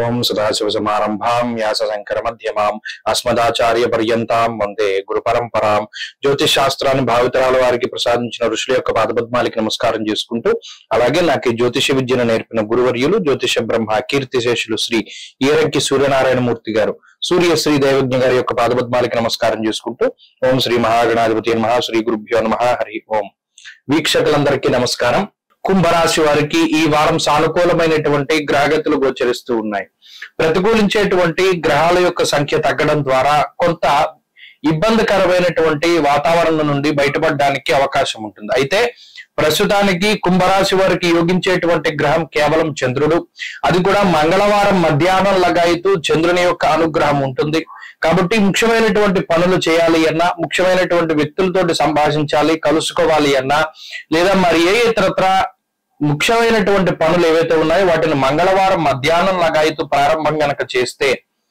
ఓం సదాశివ సమారంభాం వ్యాస శంకర మధ్యమాం అస్మదాచార్య పర్యంతాం వందే గురు పరంపరాం జ్యోతిష్ శాస్త్రాన్ని భావితరాల వారికి ప్రసాదించిన ఋషుల యొక్క పాదపద్మాలకి నమస్కారం చేసుకుంటూ అలాగే నాకు ఈ జ్యోతిష విద్యను నేర్పిన గురువర్యులు జ్యోతిష బ్రహ్మ కీర్తిశేషులు శ్రీ ఈరంకి సూర్యనారాయణ మూర్తి గారు సూర్య శ్రీ దైవజ్ఞ గారి యొక్క పాదపద్మాలకి నమస్కారం చేసుకుంటూ ఓం శ్రీ మహాగణాధిపతి నమ శ్రీ గురుభ్యో నమ హరి ఓం వీక్షకులందరికీ నమస్కారం కుంభరాశి వారికి ఈ వారం సానుకూలమైనటువంటి గ్రహగతులు గోచరిస్తూ ఉన్నాయి ప్రతికూలించేటువంటి గ్రహాల యొక్క సంఖ్య తగ్గడం ద్వారా కొంత ఇబ్బందికరమైనటువంటి వాతావరణం నుండి బయటపడడానికి అవకాశం ఉంటుంది అయితే ప్రస్తుతానికి కుంభరాశి వారికి యోగించేటువంటి గ్రహం కేవలం చంద్రుడు అది కూడా మంగళవారం మధ్యాహ్నం లగాయితూ చంద్రుని యొక్క అనుగ్రహం ఉంటుంది కాబట్టి ముఖ్యమైనటువంటి పనులు చేయాలి అన్నా ముఖ్యమైనటువంటి వ్యక్తులతోటి సంభాషించాలి కలుసుకోవాలి అన్నా లేదా మరి ఏ ఇతరత్ర ముఖ్యమైనటువంటి పనులు ఏవైతే ఉన్నాయో వాటిని మంగళవారం మధ్యాహ్నం లగాయితూ ప్రారంభం గనక చేస్తే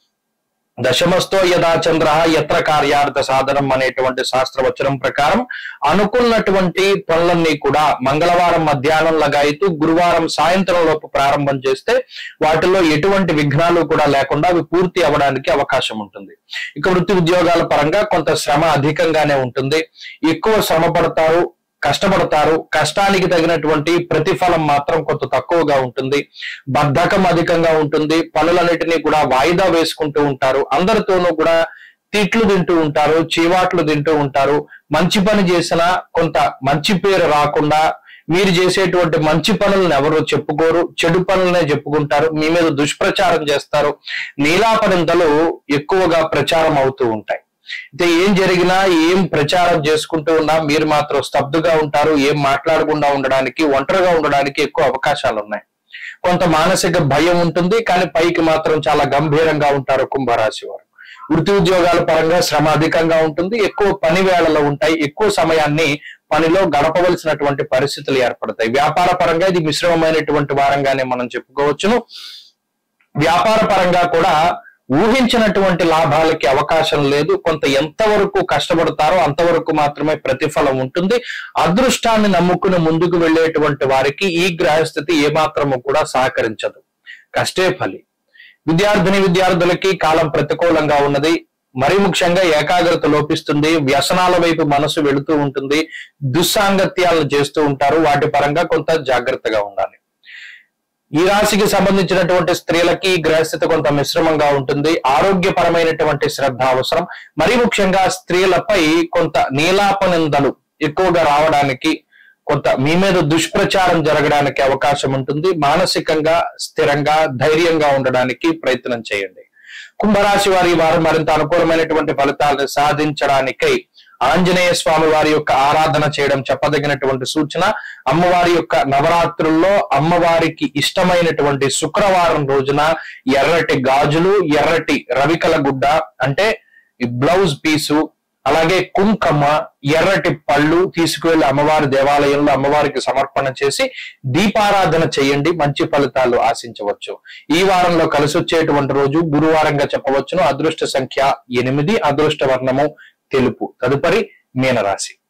దశమస్తో యథా చంద్ర యత్ర కార్యార్థ సాధనం అనేటువంటి శాస్త్రవచనం ప్రకారం అనుకున్నటువంటి పనులన్నీ కూడా మంగళవారం మధ్యాహ్నం లగాయితూ గురువారం సాయంత్రం లోపు ప్రారంభం చేస్తే వాటిలో ఎటువంటి విఘ్నాలు కూడా లేకుండా అవి పూర్తి అవ్వడానికి అవకాశం ఉంటుంది ఇక వృత్తి ఉద్యోగాల పరంగా కొంత శ్రమ అధికంగానే ఉంటుంది ఎక్కువ శ్రమ పడతారు కష్టపడతారు కష్టానికి తగినటువంటి ప్రతిఫలం మాత్రం కొంత తక్కువగా ఉంటుంది బద్ధకం అధికంగా ఉంటుంది పనులన్నిటినీ కూడా వాయిదా వేసుకుంటూ ఉంటారు అందరితోనూ కూడా తిట్లు తింటూ ఉంటారు చీవాట్లు తింటూ ఉంటారు మంచి పని చేసినా కొంత మంచి పేరు రాకుండా మీరు చేసేటువంటి మంచి పనులను ఎవరు చెప్పుకోరు చెడు పనులనే చెప్పుకుంటారు మీ మీద దుష్ప్రచారం చేస్తారు నీలాపరింతలు ఎక్కువగా ప్రచారం అవుతూ ఉంటాయి అయితే ఏం జరిగినా ఏం ప్రచారం చేసుకుంటూ ఉన్నా మీరు మాత్రం స్తబ్దుగా ఉంటారు ఏం మాట్లాడకుండా ఉండడానికి ఒంటరిగా ఉండడానికి ఎక్కువ అవకాశాలు ఉన్నాయి కొంత మానసిక భయం ఉంటుంది కానీ పైకి మాత్రం చాలా గంభీరంగా ఉంటారు కుంభరాశి వారు వృత్తి ఉద్యోగాల పరంగా శ్రమ అధికంగా ఉంటుంది ఎక్కువ పని వేళలు ఉంటాయి ఎక్కువ సమయాన్ని పనిలో గడపవలసినటువంటి పరిస్థితులు ఏర్పడతాయి వ్యాపార పరంగా ఇది మిశ్రమమైనటువంటి వారంగానే మనం చెప్పుకోవచ్చును వ్యాపార పరంగా కూడా ఊహించినటువంటి లాభాలకి అవకాశం లేదు కొంత ఎంతవరకు కష్టపడతారో అంతవరకు మాత్రమే ప్రతిఫలం ఉంటుంది అదృష్టాన్ని నమ్ముకుని ముందుకు వెళ్ళేటువంటి వారికి ఈ గ్రహస్థితి ఏమాత్రము కూడా సహకరించదు కష్టే ఫలి విద్యార్థిని విద్యార్థులకి కాలం ప్రతికూలంగా ఉన్నది మరి ముఖ్యంగా ఏకాగ్రత లోపిస్తుంది వ్యసనాల వైపు మనసు వెళుతూ ఉంటుంది దుస్సాంగత్యాలను చేస్తూ ఉంటారు వాటి పరంగా కొంత జాగ్రత్తగా ఉండాలి ఈ రాశికి సంబంధించినటువంటి స్త్రీలకి ఈ గ్రహస్థితి కొంత మిశ్రమంగా ఉంటుంది ఆరోగ్యపరమైనటువంటి శ్రద్ధ అవసరం మరి ముఖ్యంగా స్త్రీలపై కొంత నీలాపనిందలు ఎక్కువగా రావడానికి కొంత మీ మీద దుష్ప్రచారం జరగడానికి అవకాశం ఉంటుంది మానసికంగా స్థిరంగా ధైర్యంగా ఉండడానికి ప్రయత్నం చేయండి కుంభరాశి వారి ఈ వారం మరింత అనుకూలమైనటువంటి ఫలితాలను సాధించడానికై ఆంజనేయ స్వామి వారి యొక్క ఆరాధన చేయడం చెప్పదగినటువంటి సూచన అమ్మవారి యొక్క నవరాత్రుల్లో అమ్మవారికి ఇష్టమైనటువంటి శుక్రవారం రోజున ఎర్రటి గాజులు ఎర్రటి రవికల గుడ్డ అంటే ఈ బ్లౌజ్ పీసు అలాగే కుంకమ్మ ఎర్రటి పళ్ళు తీసుకువెళ్లి అమ్మవారి దేవాలయంలో అమ్మవారికి సమర్పణ చేసి దీపారాధన చేయండి మంచి ఫలితాలు ఆశించవచ్చు ఈ వారంలో కలిసి వచ్చేటువంటి రోజు గురువారంగా చెప్పవచ్చును అదృష్ట సంఖ్య ఎనిమిది అదృష్ట వర్ణము తెలుపు తదుపరి మీనరాశి